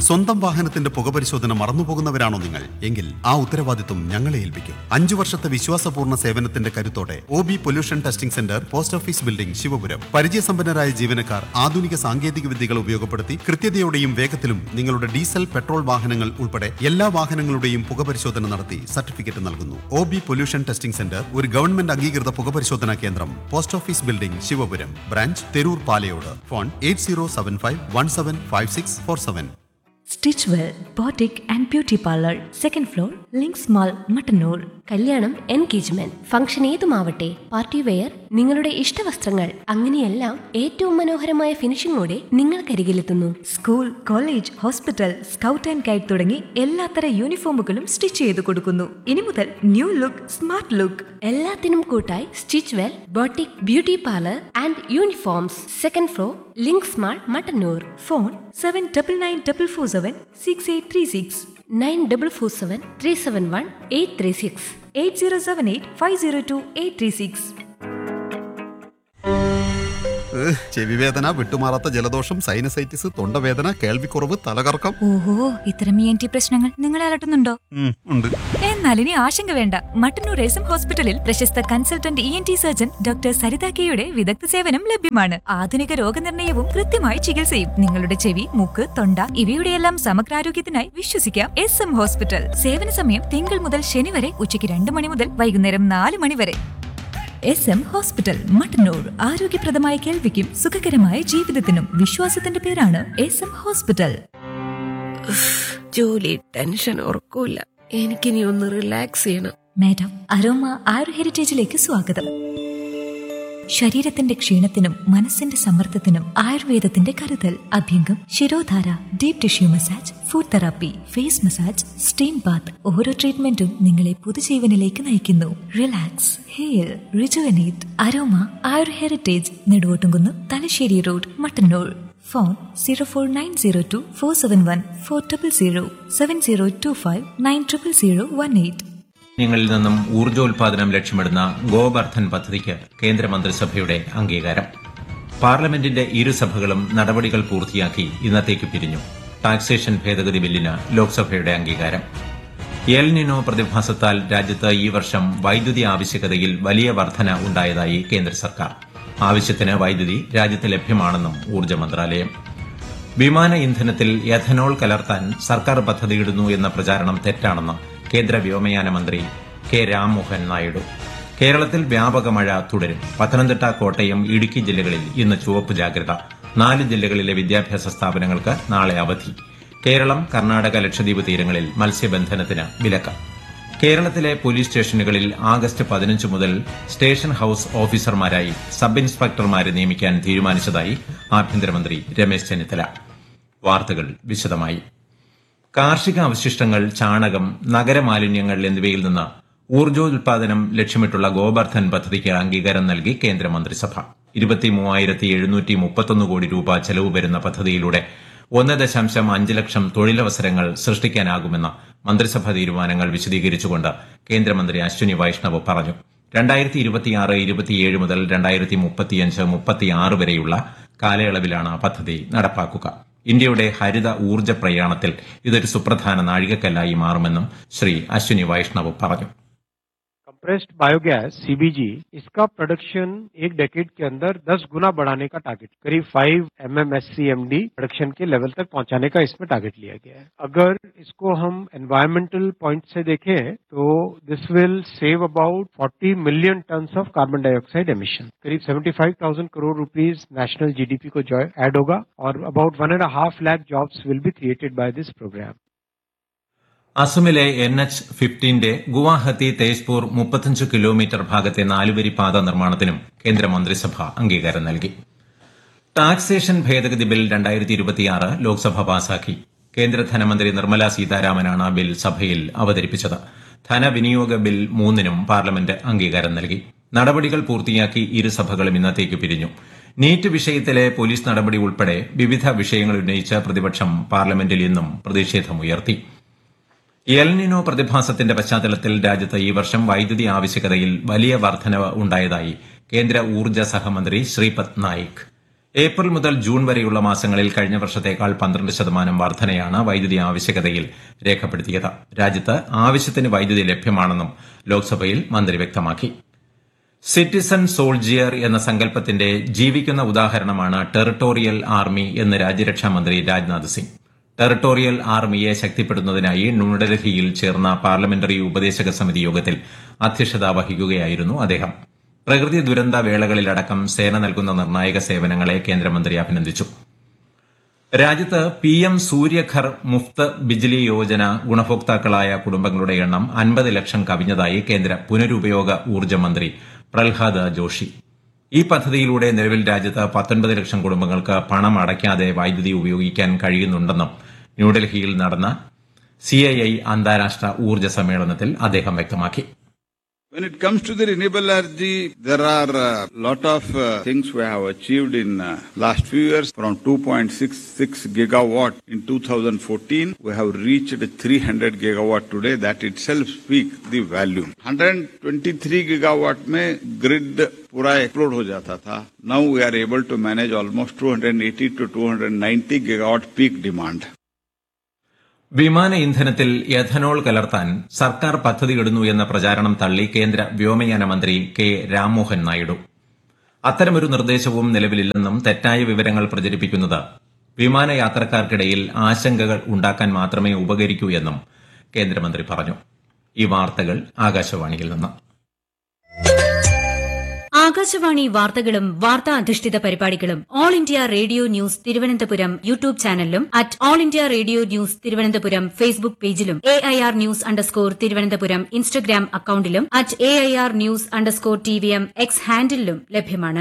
സ്വന്തം വാഹനത്തിന്റെ പുകപരിശോധന മറന്നുപോകുന്നവരാണോ നിങ്ങൾ എങ്കിൽ ആ ഉത്തരവാദിത്വം ഞങ്ങളെ ഏൽപ്പിക്കും അഞ്ചു വർഷത്തെ വിശ്വാസപൂർണ്ണ സേവനത്തിന്റെ കരുത്തോടെ O B pollution testing centre post office building Sivapuram പരിചയസമ്പന്നരായ ജീവനക്കാർ ആധുനിക സാങ്കേതിക വിദ്യകൾ ഉപയോഗപ്പെടുത്തി കൃത്യതയോടെയും വേഗത്തിലും നിങ്ങളുടെ ഡീസൽ പെട്രോൾ വാഹനങ്ങൾ ഉൾപ്പെടെ എല്ലാ വാഹനങ്ങളുടെയും പുകപരിശോധന നടത്തി സർട്ടിഫിക്കറ്റ് നൽകുന്നു O B pollution testing centre ഒരു ഗവൺമെന്റ് അംഗീകൃത പുകപരിശോധനാ കേന്ദ്രം post office building Sivapuram branch Theroor Palayode phone eight zero seven five one seven five six four seven stitch well boutique and beauty parlour second floor links mall Mattannur കല്യാണം engagement function ഏതുമാവട്ടെ party wear നിങ്ങളുടെ ഇഷ്ടവസ്ത്രങ്ങൾ അങ്ങനെയെല്ലാം ഏറ്റവും മനോഹരമായ ഫിനിഷിംഗോടെ നിങ്ങൾക്കരികിലെത്തുന്നു school college hospital scout and guide തുടങ്ങി എല്ലാത്തര യൂണിഫോമുകളും സ്റ്റിച്ച് ചെയ്ത് കൊടുക്കുന്നു ഇനി മുതൽ ന്യൂ ലുക്ക് സ്മാർട്ട് ലുക്ക് എല്ലാത്തിനും കൂട്ടായി stitch well boutique beauty parlour and uniforms second floor links mall Mattannur phone seven double nine double four seven six eight three six nine double four seven three seven one eight three six eight zero seven eight five zero two eight three six ചെവിവേദന വിട്ടുമാറാത്ത ജലദോഷം sinusitis തൊണ്ടവേദന കേൾവിക്കുറവ് തലകറക്കം ഓഹോ ഇത്തരം E N T പ്രശ്നങ്ങൾ നിങ്ങളെ അലട്ടുന്നുണ്ടോ ഉം, ഉണ്ട് എന്നാൽ ഇനി ആശങ്ക വേണ്ട മട്ടന്നൂർ എസ് എം ഹോസ്പിറ്റലിൽ പ്രശസ്ത consultant E N T surgeon doctor Saritha കെയുടെ വിദഗ്ധ സേവനം ലഭ്യമാണ് ആധുനിക രോഗനിർണയവും കൃത്യമായ ചികിത്സയും നിങ്ങളുടെ ചെവി മൂക്ക് തൊണ്ട ഇവയുടെയെല്ലാം സമഗ്രാരോഗ്യത്തിനായി വിശ്വസിക്കാം എസ് എം ഹോസ്പിറ്റൽ സേവന സമയം തിങ്കൾ മുതൽ ശനി വരെ ഉച്ചയ്ക്ക് രണ്ട് മണി മുതൽ വൈകുന്നേരം നാല് മണി വരെ എസ് എം ഹോസ്പിറ്റൽ മട്ടന്നൂർ ആരോഗ്യപ്രദമായ കേൾവിക്കും സുഖകരമായ ജീവിതത്തിനും വിശ്വാസത്തിന്റെ പേരാണ് എസ് എം ഹോസ്പിറ്റൽ ജോലി ടെൻഷൻ ഉറക്കൂല എനിക്കിനി ഒന്ന് റിലാക്സ് ചെയ്യണം മാഡം അരോമ ആയുർ ഹെറിറ്റേജിലേക്ക് സ്വാഗതം ശരീരത്തിന്റെ ക്ഷീണത്തിനും മനസ്സിന്റെ സമ്മർദ്ദത്തിനും ആയുർവേദത്തിന്റെ കരുതൽ അഭ്യംഗം ശിരോധാര deep tissue massage food therapy face massage steam bath ഓരോ ട്രീറ്റ്മെന്റും നിങ്ങളെ പുതുജീവനിലേക്ക് നയിക്കുന്നു relax hair rejuvenate aroma Ayur heritage Neduvottumkunnu Thalassery road Mattannur phone zero four nine zero two four seven one four triple zero seven zero two five nine triple zero one eight ങ്ങളിൽ നിന്നും ഊർജോൽപാദനം ലക്ഷ്യമിടുന്ന ഗോബർദ്ധൻ പദ്ധതിക്ക് കേന്ദ്രമന്ത്രിസഭയുടെ അംഗീകാരം പാർലമെന്റിന്റെ ഇരുസഭകളും നടപടികൾ പൂർത്തിയാക്കി ഇന്നത്തേക്ക് പിരിഞ്ഞു ടാക്സേഷൻ ഭേദഗതി ബില്ലിന് ലോക്സഭയുടെ അംഗീകാരം എൽ നിനോ പ്രതിഭാസത്താൽ രാജ്യത്ത് ഈ വർഷം വൈദ്യുതി ആവശ്യകതയിൽ വലിയ വർധന ഉണ്ടായതായി കേന്ദ്ര സർക്കാർ ആവശ്യത്തിന് വൈദ്യുതി രാജ്യത്ത് ലഭ്യമാണെന്നും ഊർജ്ജ മന്ത്രാലയം വിമാന ഇന്ധനത്തിൽ എഥനോൾ കലർത്താൻ സർക്കാർ പദ്ധതിയിടുന്നു എന്ന പ്രചാരണം തെറ്റാണെന്ന് കേന്ദ്ര വ്യോമയാന മന്ത്രി കെ രാംമോഹൻ നായിഡു കേരളത്തിൽ വ്യാപക മഴ തുടരും പത്തനംതിട്ട കോട്ടയം ഇടുക്കി ജില്ലകളിൽ ഇന്ന് ചുവപ്പ് ജാഗ്രത നാല് ജില്ലകളിലെ വിദ്യാഭ്യാസ സ്ഥാപനങ്ങൾക്ക് നാളെ അവധി കേരളം കർണാടക ലക്ഷദ്വീപ് തീരങ്ങളിൽ മത്സ്യബന്ധനത്തിന് വിലക്ക് കേരളത്തിലെ പോലീസ് സ്റ്റേഷനുകളിൽ ആഗസ്റ്റ് പതിനഞ്ച് മുതൽ സ്റ്റേഷൻ ഹൌസ് ഓഫീസർമാരായി സബ് ഇൻസ്പെക്ടർമാരെ നിയമിക്കാൻ തീരുമാനിച്ചതായി ആഭ്യന്തരമന്ത്രി രമേശ് ചെന്നിത്തല വാർത്തകൾ വിശദമായി കാർഷിക അവശിഷ്ടങ്ങൾ ചാണകം നഗരമാലിന്യങ്ങൾ എന്നിവയിൽ നിന്ന് ഊർജോൽപാദനം ലക്ഷ്യമിട്ടുള്ള ഗോബർദ്ധൻ പദ്ധതിക്ക് അംഗീകാരം നൽകി കേന്ദ്രമന്ത്രിസഭ ഇരുപത്തിമൂവായിരത്തി എഴുന്നൂറ്റി മുപ്പത്തൊന്ന് കോടി രൂപ ചെലവ് വരുന്ന പദ്ധതിയിലൂടെ ഒന്ന് ദശാംശം അഞ്ച് ലക്ഷം തൊഴിലവസരങ്ങൾ സൃഷ്ടിക്കാനാകുമെന്ന് മന്ത്രിസഭാ തീരുമാനങ്ങൾ വിശദീകരിച്ചുകൊണ്ട് കേന്ദ്രമന്ത്രി അശ്വിനി വൈഷ്ണവ് പറഞ്ഞു രണ്ടായിരത്തി ഇരുപത്തിയാറ് ഇരുപത്തിയേഴ് മുതൽ രണ്ടായിരത്തി മുപ്പത്തിയഞ്ച് മുപ്പത്തിയാറ് വരെയുള്ള കാലയളവിലാണ് പദ്ധതി നടപ്പാക്കുക ഇന്ത്യയുടെ ഹരിത ഊർജ്ജ പ്രയാണത്തിൽ ഇതൊരു സുപ്രധാന നാഴികക്കല്ലായി മാറുമെന്നും ശ്രീ അശ്വിനി വൈഷ്ണവ് പറഞ്ഞു कंप्रेस्ड बायोगैस सीबीजी इसका प्रोडक्शन एक डेकेड के अंदर 10 गुना बढ़ाने का टारगेट करीब 5 एमएमएससीएमडी प्रोडक्शन के लेवल तक पहुंचाने का इसमें टारगेट लिया गया है अगर इसको हम एनवायरमेंटल पॉइंट से देखें तो this will save about 40 million tonnes of carbon dioxide emission करीब 75,000 करोड़ रुपीस नेशनल जीडीपी को जो ऐड होगा और about one and half lakh jobs will be created by this programme അസമിലെ എൻ എച്ച് ഫിഫ്റ്റീന്റെ ഗുവാഹത്തി തേജ്പൂർ മുപ്പത്തഞ്ച് കിലോമീറ്റർ ഭാഗത്തെ നാലുവരി പാത നിർമ്മാണത്തിനും കേന്ദ്രമന്ത്രിസഭ അംഗീകാരം നൽകി ടാക്സേഷൻ ഭേദഗതി ബിൽ രണ്ടായിരത്തി ഇരുപത്തിയാറ് ലോക്സഭ പാസാക്കി കേന്ദ്ര ധനമന്ത്രി നിർമ്മല സീതാരാമനാണ് ബിൽ സഭയിൽ അവതരിപ്പിച്ചത് ധനവിനിയോഗ ബിൽ മൂന്നിനും പാർലമെന്റ് അംഗീകാരം നൽകി നടപടികൾ പൂർത്തിയാക്കി ഇരുസഭകളും ഇന്നത്തേക്ക് പിരിഞ്ഞു നീറ്റ് വിഷയത്തിലെ പോലീസ് നടപടി ഉൾപ്പെടെ വിവിധ വിഷയങ്ങൾ ഉന്നയിച്ച് പ്രതിപക്ഷം പാർലമെന്റിൽ ഇന്നും പ്രതിഷേധമുയർത്തി എൽനിനോ പ്രതിഭാസത്തിന്റെ പശ്ചാത്തലത്തിൽ രാജ്യത്ത് ഈ വർഷം വൈദ്യുതി ആവശ്യകതയിൽ വലിയ വർധനവ് ഉണ്ടായതായി കേന്ദ്ര ഊർജ്ജ സഹമന്ത്രി ശ്രീപദ് നായിക് ഏപ്രിൽ മുതൽ ജൂൺ വരെയുള്ള മാസങ്ങളിൽ കഴിഞ്ഞ വർഷത്തേക്കാൾ പന്ത്രണ്ട് ശതമാനം വർധനയാണ് വൈദ്യുതി ആവശ്യകതയിൽ രേഖപ്പെടുത്തിയത് രാജ്യത്ത് ആവശ്യത്തിന് വൈദ്യുതി ലഭ്യമാണെന്നും ലോക്സഭയിൽ മന്ത്രി വ്യക്തമാക്കി സിറ്റിസൺ സോൾജിയർ എന്ന സങ്കല്പത്തിന്റെ ജീവിക്കുന്ന ഉദാഹരണമാണ് ടെറിട്ടോറിയൽ ആർമി എന്ന് രാജ്യരക്ഷാ മന്ത്രി രാജ്നാഥ് സിംഗ് ടെറിട്ടോറിയൽ ആർമിയെ ശക്തിപ്പെടുത്തുന്നതിനായി ന്യൂഡൽഹിയിൽ ചേർന്ന പാർലമെന്ററി ഉപദേശക സമിതി യോഗത്തിൽ അധ്യക്ഷത വഹിക്കുകയായിരുന്നു അദ്ദേഹം പ്രകൃതി ദുരന്ത വേളകളിലടക്കം സേന നൽകുന്ന നിർണായക സേവനങ്ങളെ കേന്ദ്രമന്ത്രി അഭിനന്ദിച്ചു രാജ്യത്ത് പി എം സൂര്യഘർ മുഫ്ത് ബിജ്ലി യോജന ഗുണഭോക്താക്കളായ കുടുംബങ്ങളുടെ എണ്ണം അൻപത് ലക്ഷം കവിഞ്ഞതായി കേന്ദ്ര പുനരുപയോഗ ഊർജ്ജ മന്ത്രി പ്രഹ്ലാദ് ജോഷി ഈ പദ്ധതിയിലൂടെ നിലവിൽ രാജ്യത്ത് പത്തൊൻപത് ലക്ഷം കുടുംബങ്ങൾക്ക് പണം അടയ്ക്കാതെ വൈദ്യുതി ഉപയോഗിക്കാൻ കഴിയുന്നുണ്ടെന്നും ന്യൂഡൽഹിയിൽ നടന്ന സിഐഐ അന്താരാഷ്ട്ര ഊർജ്ജ സമ്മേളനത്തിൽ അദ്ദേഹം വ്യക്തമാക്കി When it comes to the renewable energy, there are a lot of uh, things we have achieved in uh, last few years. From 2.66 gigawatt in 2014, we have reached 300 gigawatt today. That itself speaks the value. 123 gigawatt में grid पूरा explode हो जाता था. Now we are able to manage almost 280 to 290 gigawatt peak demand. വിമാന ഇന്ധനത്തിൽ ethanol കലർത്താൻ സർക്കാർ പദ്ധതിയിടുന്നു എന്ന പ്രചാരണം തള്ളി കേന്ദ്ര വ്യോമയാന മന്ത്രി കെ രാംമോഹൻ നായിഡു അത്തരമൊരു നിർദ്ദേശവും നിലവിലില്ലെന്നും തെറ്റായ വിവരങ്ങൾ പ്രചരിപ്പിക്കുന്നത് വിമാന യാത്രക്കാർക്കിടയിൽ ആശങ്കകൾ ഉണ്ടാക്കാൻ മാത്രമേ ഉപകരിക്കൂ എന്നും കേന്ദ്രമന്ത്രി പറഞ്ഞു ഈ വാർത്തകൾ ആകാശവാണിയിൽ നിന്ന് ആകാശവാണി വാർത്തകളും വാർത്താ അധിഷ്ഠിത പരിപാടികളും All India Radio news Thiruvananthapuram YouTube ചാനലിലും at All India Radio news Thiruvananthapuram Facebook പേജിലും A I R news underscore Thiruvananthapuram Instagram അക്കൌണ്ടിലും at A I R news underscore T V M X ഹാൻഡിലും ലഭ്യമാണ്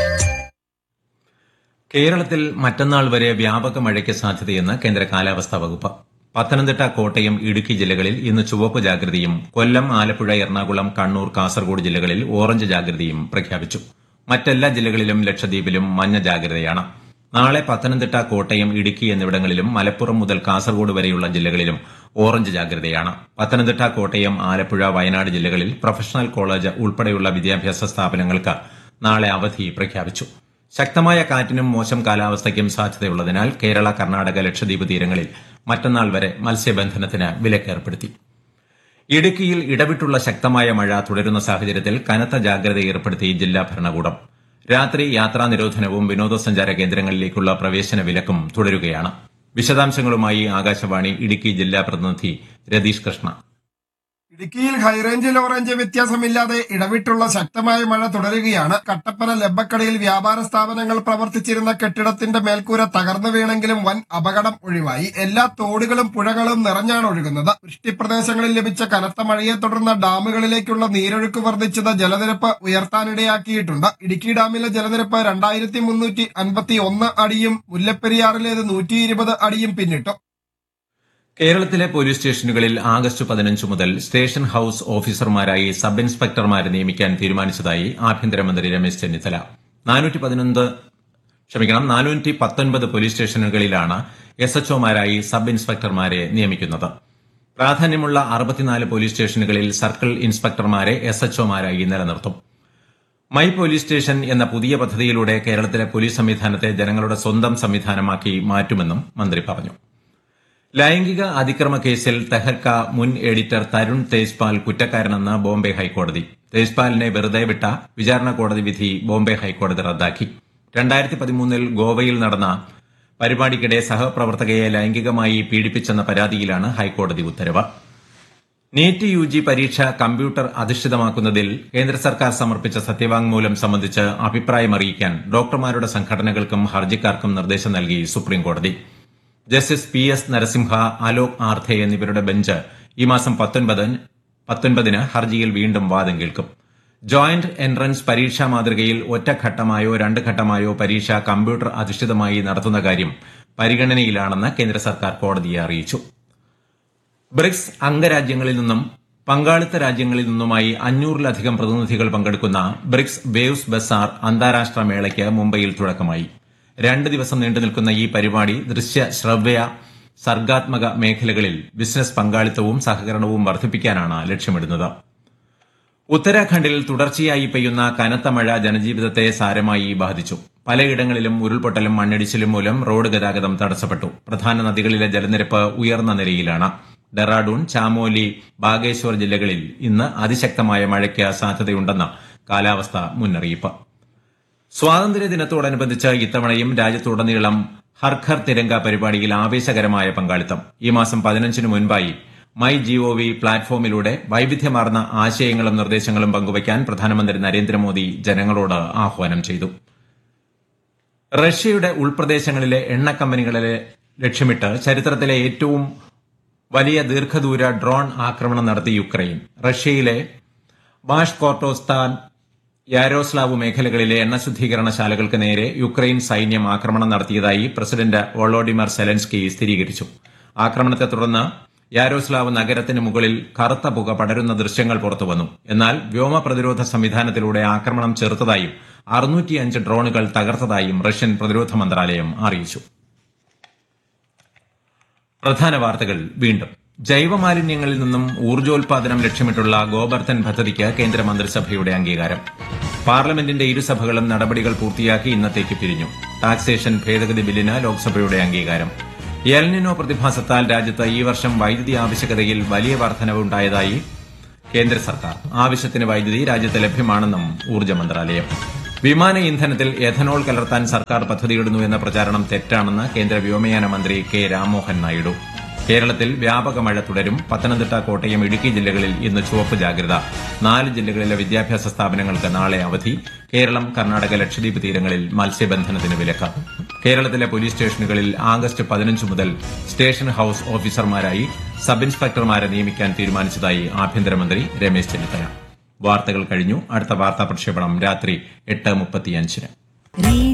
കേരളത്തിൽ മറ്റന്നാൾ വരെ വ്യാപക മഴയ്ക്ക് സാധ്യതയെന്ന് കേന്ദ്ര കാലാവസ്ഥാ വകുപ്പ് പത്തനംതിട്ട കോട്ടയം ഇടുക്കി ജില്ലകളിൽ ഇന്ന് ചുവപ്പ് ജാഗ്രതയും കൊല്ലം ആലപ്പുഴ എറണാകുളം കണ്ണൂർ കാസർഗോഡ് ജില്ലകളിൽ ഓറഞ്ച് ജാഗ്രതയും പ്രഖ്യാപിച്ചു മറ്റെല്ലാ ജില്ലകളിലും ലക്ഷദ്വീപിലും മഞ്ഞ ജാഗ്രതയാണ് നാളെ പത്തനംതിട്ട കോട്ടയം ഇടുക്കി എന്നിവിടങ്ങളിലും മലപ്പുറം മുതൽ കാസർഗോഡ് വരെയുള്ള ജില്ലകളിലും ഓറഞ്ച് ജാഗ്രതയാണ് പത്തനംതിട്ട കോട്ടയം ആലപ്പുഴ വയനാട് ജില്ലകളിൽ പ്രൊഫഷണൽ കോളേജ് ഉൾപ്പെടെയുള്ള വിദ്യാഭ്യാസ സ്ഥാപനങ്ങൾക്ക് നാളെ അവധി പ്രഖ്യാപിച്ചു ശക്തമായ കാറ്റിനും മോശം കാലാവസ്ഥയ്ക്കും സാധ്യതയുള്ളതിനാൽ കേരള കർണാടക ലക്ഷദ്വീപ് തീരങ്ങളിൽ മറ്റന്നാൾ വരെ മത്സ്യബന്ധനത്തിന് വിലക്കേർപ്പെടുത്തി ഇടുക്കിയിൽ ഇടവിട്ടുള്ള ശക്തമായ മഴ തുടരുന്ന സാഹചര്യത്തിൽ കനത്ത ജാഗ്രത ഏർപ്പെടുത്തി ജില്ലാ ഭരണകൂടം രാത്രി യാത്രാ നിരോധനവും വിനോദസഞ്ചാര കേന്ദ്രങ്ങളിലേക്കുള്ള പ്രവേശന വിലക്കും തുടരുകയാണ് വിശദാംശങ്ങളുമായി ആകാശവാണി ഇടുക്കി ജില്ലാ പ്രതിനിധി രതീഷ് കൃഷ്ണ ഇടുക്കിയിൽ ഹൈറേഞ്ച് ലോറേഞ്ച് വ്യത്യാസമില്ലാതെ ഇടവിട്ടുള്ള ശക്തമായ മഴ തുടരുകയാണ് കട്ടപ്പന ലബ്ബക്കടയിൽ വ്യാപാര സ്ഥാപനങ്ങൾ പ്രവർത്തിച്ചിരുന്ന കെട്ടിടത്തിന്റെ മേൽക്കൂര തകർന്നു വീണെങ്കിലും വൻ അപകടം ഒഴിവായി എല്ലാ തോടുകളും പുഴകളും നിറഞ്ഞാണ് ഒഴുകുന്നത് വൃഷ്ടിപ്രദേശങ്ങളിൽ ലഭിച്ച കനത്ത മഴയെ തുടർന്ന് ഡാമുകളിലേക്കുള്ള നീരൊഴുക്ക് വർദ്ധിച്ചത് ജലനിരപ്പ് ഉയർത്താനിടയാക്കിയിട്ടുണ്ട് ഇടുക്കി ഡാമിലെ ജലനിരപ്പ് രണ്ടായിരത്തി മുന്നൂറ്റി അൻപത്തി ഒന്ന് അടിയും മുല്ലപ്പെരിയാറിലേത് നൂറ്റി ഇരുപത് അടിയും പിന്നിട്ടു കേരളത്തിലെ പോലീസ് സ്റ്റേഷനുകളിൽ ആഗസ്റ്റ് പതിനഞ്ച് മുതൽ സ്റ്റേഷൻ ഹൌസ് ഓഫീസർമാരായി സബ് ഇൻസ്പെക്ടർമാരെ നിയമിക്കാൻ തീരുമാനിച്ചതായി ആഭ്യന്തരമന്ത്രി രമേശ് ചെന്നിത്തല നാനൂറ്റി പതിനൊന്ന് ക്ഷമിക്കണം നാനൂറ്റി പത്തൊൻപത് പോലീസ് സ്റ്റേഷനുകളിലാണ് എസ് എച്ച്ഒമാരായി സബ് ഇൻസ്പെക്ടർമാരെ നിയമിക്കുന്നത് പ്രാധാന്യമുള്ള അറുപത്തിനാല് പോലീസ് സ്റ്റേഷനുകളിൽ സർക്കിൾ ഇൻസ്പെക്ടർമാരെ എസ് എച്ച്ഒമാരായി നിലനിർത്തും മൈ പോലീസ് സ്റ്റേഷൻ എന്ന പുതിയ പദ്ധതിയിലൂടെ കേരളത്തിലെ പോലീസ് സംവിധാനത്തെ ജനങ്ങളുടെ സ്വന്തം സംവിധാനമാക്കി മാറ്റുമെന്നും മന്ത്രി പറഞ്ഞു ലൈംഗിക അതിക്രമ കേസിൽ തെഹൽക്ക മുൻ എഡിറ്റർ തരുൺ തേജ്പാൽ കുറ്റക്കാരനെന്ന് ബോംബെ ഹൈക്കോടതി തേജ്പാലിനെ വെറുതെ വിട്ട വിചാരണ കോടതി വിധി ബോംബെ ഹൈക്കോടതി റദ്ദാക്കി രണ്ടായിരത്തി പതിമൂന്നിൽ ഗോവയിൽ നടന്ന പരിപാടിക്കിടെ സഹപ്രവർത്തകയെ ലൈംഗികമായി പീഡിപ്പിച്ചെന്ന പരാതിയിലാണ് ഹൈക്കോടതി ഉത്തരവ് നീറ്റ് യു ജി പരീക്ഷ കമ്പ്യൂട്ടർ അധിഷ്ഠിതമാക്കുന്നതിൽ കേന്ദ്ര സർക്കാർ സമർപ്പിച്ച സത്യവാങ്മൂലം സംബന്ധിച്ച് അഭിപ്രായം അറിയിക്കാൻ ഡോക്ടർമാരുടെ സംഘടനകൾക്കും ഹർജിക്കാർക്കും നിർദ്ദേശം നൽകി സുപ്രീംകോടതി justice P S Narasimha Alok Aradhe എന്നിവരുടെ ബെഞ്ച് ഈ മാസം പത്തൊൻപതിന് ഹർജിയിൽ വീണ്ടും വാദം കേൾക്കും ജോയിന്റ് എൻട്രൻസ് പരീക്ഷാ മാതൃകയിൽ ഒറ്റഘട്ടമായോ രണ്ട് ഘട്ടമായോ പരീക്ഷ കമ്പ്യൂട്ടർ അധിഷ്ഠിതമായി നടത്തുന്ന കാര്യം പരിഗണനയിലാണെന്ന് കേന്ദ്ര സർക്കാർ കോടതിയെ അറിയിച്ചു ബ്രിക്സ് അംഗരാജ്യങ്ങളിൽ നിന്നും പങ്കാളിത്ത രാജ്യങ്ങളിൽ നിന്നുമായി അഞ്ഞൂറിലധികം പ്രതിനിധികൾ പങ്കെടുക്കുന്ന ബ്രിക്സ് വേവ്സ് ബസാർ അന്താരാഷ്ട്ര മേളയ്ക്ക് മുംബൈയിൽ തുടക്കമായി രണ്ട് ദിവസം നീണ്ടു നിൽക്കുന്ന ഈ പരിപാടി ദൃശ്യ ശ്രവ്യ സർഗാത്മക മേഖലകളിൽ ബിസിനസ് പങ്കാളിത്തവും സഹകരണവും വർദ്ധിപ്പിക്കാനാണ് ലക്ഷ്യമിടുന്നത് ഉത്തരാഖണ്ഡിൽ തുടർച്ചയായി പെയ്യുന്ന കനത്ത മഴ ജനജീവിതത്തെ സാരമായി ബാധിച്ചു പലയിടങ്ങളിലും ഉരുൾപൊട്ടലും മണ്ണിടിച്ചിലും മൂലം റോഡ് ഗതാഗതം തടസ്സപ്പെട്ടു പ്രധാന നദികളിലെ ജലനിരപ്പ് ഉയർന്ന നിലയിലാണ് ഡെറാഡൂൺ ചാമോലി ബാഗേശ്വർ ജില്ലകളിൽ ഇന്ന് അതിശക്തമായ മഴയ്ക്ക് സാധ്യതയുണ്ടെന്ന് കാലാവസ്ഥാ മുന്നറിയിപ്പ് സ്വാതന്ത്ര്യദിനത്തോടനുബന്ധിച്ച് ഇത്തവണയും രാജ്യത്തുടനീളം ഹർഘർ തിരങ്ക പരിപാടിയിൽ ആവേശകരമായ പങ്കാളിത്തം ഈ മാസം പതിനഞ്ചിന് മുൻപായി മൈ ജിഒവി പ്ലാറ്റ്ഫോമിലൂടെ വൈവിധ്യമാർന്ന ആശയങ്ങളും നിർദ്ദേശങ്ങളും പങ്കുവയ്ക്കാൻ പ്രധാനമന്ത്രി നരേന്ദ്രമോദി ജനങ്ങളോട് ആഹ്വാനം ചെയ്തു റഷ്യയുടെ ഉൾപ്രദേശങ്ങളിലെ എണ്ണ കമ്പനികളെ ലക്ഷ്യമിട്ട് ചരിത്രത്തിലെ ഏറ്റവും വലിയ ദീർഘദൂര ഡ്രോൺ ആക്രമണം നടത്തി യുക്രൈൻ റഷ്യയിലെ ബാഷ്കോർട്ടോസ്ഥാൻ യാരോസ്ലാവ് മേഖലകളിലെ എണ്ണ ശുദ്ധീകരണശാലകൾക്ക് നേരെ യുക്രൈൻ സൈന്യം ആക്രമണം നടത്തിയതായി പ്രസിഡന്റ് വോളോഡിമർ സെലൻസ്കി സ്ഥിരീകരിച്ചു ആക്രമണത്തെ തുടർന്ന് യാരോസ്ലാവ് നഗരത്തിന് മുകളിൽ കറുത്ത പുക പടരുന്ന ദൃശ്യങ്ങൾ പുറത്തുവന്നു എന്നാൽ വ്യോമ പ്രതിരോധ സംവിധാനത്തിലൂടെ ആക്രമണം ചെറുത്തതായും അറുന്നൂറ്റിയഞ്ച് ഡ്രോണുകൾ തകർത്തതായും റഷ്യൻ പ്രതിരോധ മന്ത്രാലയം അറിയിച്ചു പ്രധാന വാർത്തകൾ വീണ്ടും ജൈവമാലിന്യങ്ങളിൽ നിന്നും ഊർജ്ജോൽപാദനം ലക്ഷ്യമിട്ടുള്ള ഗോബർദ്ധൻ പദ്ധതിക്ക് കേന്ദ്രമന്ത്രിസഭയുടെ അംഗീകാരം പാർലമെന്റിന്റെ ഇരുസഭകളും നടപടികൾ പൂർത്തിയാക്കി ഇന്നത്തേക്ക് പിരിഞ്ഞു ടാക്സേഷൻ ഭേദഗതി ബില്ലിന് ലോക്സഭയുടെ അംഗീകാരം എൽനിനോ പ്രതിഭാസത്താൽ രാജ്യത്ത് ഈ വർഷം വൈദ്യുതി ആവശ്യകതയിൽ വലിയ വർധനവുണ്ടായതായി കേന്ദ്ര സർക്കാർ ആവശ്യത്തിന് വൈദ്യുതി രാജ്യത്ത് ലഭ്യമാണെന്നും ഊർജ്ജ മന്ത്രാലയം വിമാന ഇന്ധനത്തിൽ എഥനോൾ കലർത്താൻ സർക്കാർ പദ്ധതിയിടുന്നു എന്ന പ്രചാരണം തെറ്റാണെന്ന് കേന്ദ്ര വ്യോമയാന മന്ത്രി കെ രാംമോഹൻ നായിഡു കേരളത്തിൽ വ്യാപക മഴ തുടരും പത്തനംതിട്ട കോട്ടയം ഇടുക്കി ജില്ലകളിൽ ഇന്ന് ചുവപ്പ് ജാഗ്രത നാല് ജില്ലകളിലെ വിദ്യാഭ്യാസ സ്ഥാപനങ്ങൾക്ക് നാളെ അവധി കേരളം കർണാടക ലക്ഷദ്വീപ് തീരങ്ങളിൽ മത്സ്യബന്ധനത്തിന് വിലക്ക് കേരളത്തിലെ പോലീസ് സ്റ്റേഷനുകളിൽ ആഗസ്റ്റ് പതിനഞ്ച് മുതൽ സ്റ്റേഷൻ ഹൌസ് ഓഫീസർമാരായി സബ് ഇൻസ്പെക്ടർമാരെ നിയമിക്കാൻ തീരുമാനിച്ചതായി ആഭ്യന്തരമന്ത്രി രമേശ് ചെന്നിത്തല വാർത്തകൾ കഴിഞ്ഞു അടുത്ത വാർത്താ പ്രക്ഷേപണം രാത്രി എട്ട് മുപ്പത്തിയഞ്ചിന്